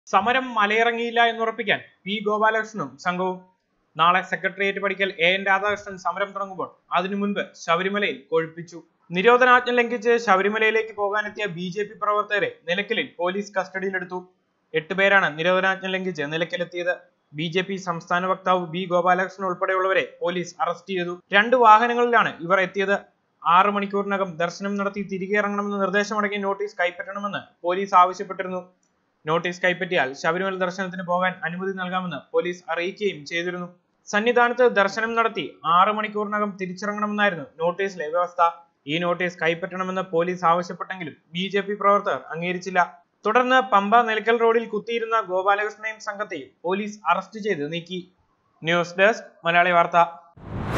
സമരം മലയിറങ്ങിയില്ല എന്നുറപ്പിക്കാൻ പി ഗോപാലകൃഷ്ണനും സംഘവും നാളെ സെക്രട്ടേറിയറ്റ് പഠിക്കൽ എ എൻ രാധാകൃഷ്ണൻ സമരം തുടങ്ങുമ്പോൾ അതിനു മുൻപ് ശബരിമലയിൽ കൊഴുപ്പിച്ചു നിരോധനാജ്ഞ ലംഘിച്ച് ശബരിമലയിലേക്ക് പോകാനെത്തിയ ബി ജെ പി പ്രവർത്തകരെ നിലയ്ക്കലിൽ പോലീസ് കസ്റ്റഡിയിലെടുത്തു എട്ട് പേരാണ് നിരോധനാജ്ഞ ലംഘിച്ച് നിലയ്ക്കലെത്തിയത് ബി ജെ പി സംസ്ഥാന വക്താവ് ബി ഗോപാലകൃഷ്ണൻ ഉൾപ്പെടെയുള്ളവരെ പോലീസ് അറസ്റ്റ് ചെയ്തു രണ്ട് വാഹനങ്ങളിലാണ് ഇവർ എത്തിയത് ആറ് മണിക്കൂറിനകം ദർശനം നടത്തി തിരികെ ഇറങ്ങണമെന്ന നിർദ്ദേശമടങ്ങിയ നോട്ടീസ് കൈപ്പറ്റണമെന്ന് പോലീസ് ആവശ്യപ്പെട്ടിരുന്നു നോട്ടീസ് കൈപ്പറ്റിയാൽ ശബരിമല ദർശനത്തിന് പോകാൻ അനുമതി നൽകാമെന്ന് പോലീസ് അറിയിക്കുകയും ചെയ്തിരുന്നു സന്നിധാനത്ത് ദർശനം നടത്തി ആറ് മണിക്കൂറിനകം തിരിച്ചിറങ്ങണമെന്നായിരുന്നു നോട്ടീസിലെ വ്യവസ്ഥ ഈ നോട്ടീസ് കൈപ്പറ്റണമെന്ന് പോലീസ് ആവശ്യപ്പെട്ടെങ്കിലും ബി ജെ പി പ്രവർത്തകർ അംഗീകരിച്ചില്ല തുടർന്ന് പമ്പ നിലയ്ക്കൽ റോഡിൽ കുത്തിയിരുന്ന ഗോപാലകൃഷ്ണനെയും സംഘത്തെയും പോലീസ് അറസ്റ്റ് ചെയ്ത് നീക്കി ന്യൂസ് ഡെസ്ക് മലയാളി വാർത്ത